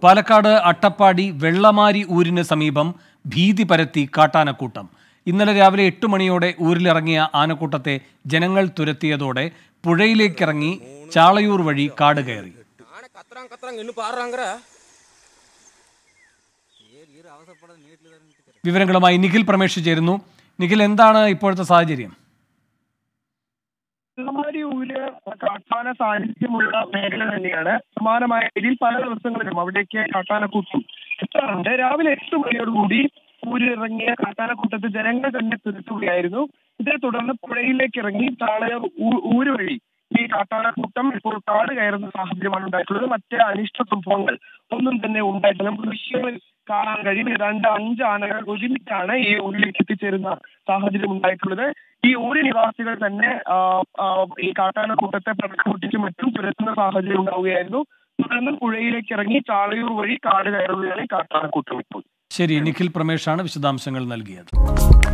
പാലക്കാട് അട്ടപ്പാടി വെള്ളമാരി ഊരിന് സമീപം ഭീതി പരത്തി കാട്ടാനക്കൂട്ടം ഇന്നലെ രാവിലെ എട്ട് മണിയോടെ ഊരിലിറങ്ങിയ ആനക്കൂട്ടത്തെ ജനങ്ങൾ തുരത്തിയതോടെ പുഴയിലേക്കിറങ്ങി ചാളയൂർ വഴി കാട് കയറി ஆனை கத்துறான் கத்துறாங்க இன்னும் பாடுறாங்கிற വിവരങ്ങളുമായി നിഖിൽ പ്രമേഷ് ചേരുന്നു നിഖിൽ എന്താണ് ഇപ്പോഴത്തെ സാഹചര്യം വെള്ളമാരി ഊര് കാട്ടാന സാന്നിധ്യമുള്ള മേഖല തന്നെയാണ് സമാനമായ രീതിയിൽ പല ദിവസങ്ങളിലും അവിടേക്ക് കാട്ടാനക്കൂട്ടം എത്താറുണ്ട് രാവിലെ എട്ട് മണിയോടുകൂടി ഊരിലിറങ്ങിയ കാട്ടാനക്കൂട്ടത്തെ ജനങ്ങൾ തന്നെ തിരുത്തുകയായിരുന്നു ഇതേ തുടർന്ന് പുഴയിലേക്ക് ഇറങ്ങി താളയൂർ ഊ- ഊര് വഴി ഈ കാട്ടാനക്കൂട്ടം ഇപ്പോൾ കാട് കയറുന്ന സാഹചര്യമാണ് ഉണ്ടായിട്ടുള്ളത് മറ്റ് അനിഷ്ട സംഭവങ്ങൾ ഒന്നും തന്നെ ഉണ്ടായിട്ടില്ല നമുക്ക് ദൃശ്യങ്ങളിൽ കാണാൻ കഴിയും ഏതാണ്ട് അഞ്ച് ആനകൾ ഒരുമിച്ചാണ് ഈ ഊരിലേക്ക് എത്തിച്ചേരുന്ന സാഹചര്യം ഉണ്ടായിട്ടുള്ളത് ഈ ഊര് നിവാസികൾ തന്നെ ആ, ആ, ഈ കാട്ടാനക്കൂട്ടത്തെ പടക്കൂട്ടിക്കും മറ്റും തുരത്തുന്ന സാഹചര്യം ഉണ്ടാവുകയായിരുന്നു തുടർന്ന് പുഴയിലേക്ക് ഇറങ്ങി ചാളയൂർ വഴി കാട് കയറുകയാണ് ഈ കാട്ടാനക്കൂട്ടം ഇപ്പോൾ ശരി നിഖിൽ പ്രമേഷാണ് വിശദാംശങ്ങൾ നൽകിയത്